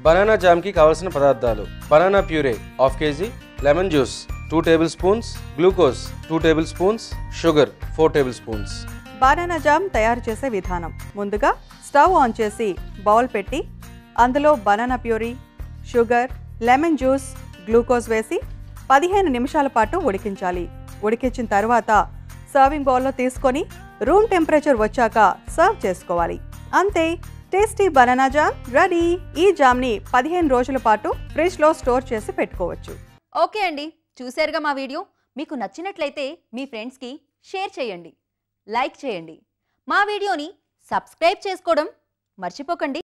banana జామ్కి కావలసిన పదార్థాలు banana puree half K G lemon juice two table spoons glucose two table spoons sugar four table spoons banana jam తయారు చేసే విధానం ముందుగా స్టవ్ ఆన్ చేసి బౌల్ పెట్టి అందులో banana puree sugar lemon juice glucose వేసి పదిహేను నిమిషాల పాటు ఉడికించాలి ఉడికించిన తర్వాత సర్వింగ్ బౌల్లో తీసుకొని రూమ్ టెంపరేచర్ వచ్చాక సర్వ్ చేసుకోవాలి అంతే టేస్టీ బనానా జామ్ రెడీ ఈ జామ్ని పదిహేను రోజుల పాటు ఫ్రిడ్జ్లో స్టోర్ చేసి పెట్టుకోవచ్చు ఓకే అండి చూశారుగా మా వీడియో మీకు నచ్చినట్లయితే మీ ఫ్రెండ్స్కి షేర్ చేయండి లైక్ చేయండి మా వీడియోని సబ్స్క్రైబ్ చేసుకోవడం మర్చిపోకండి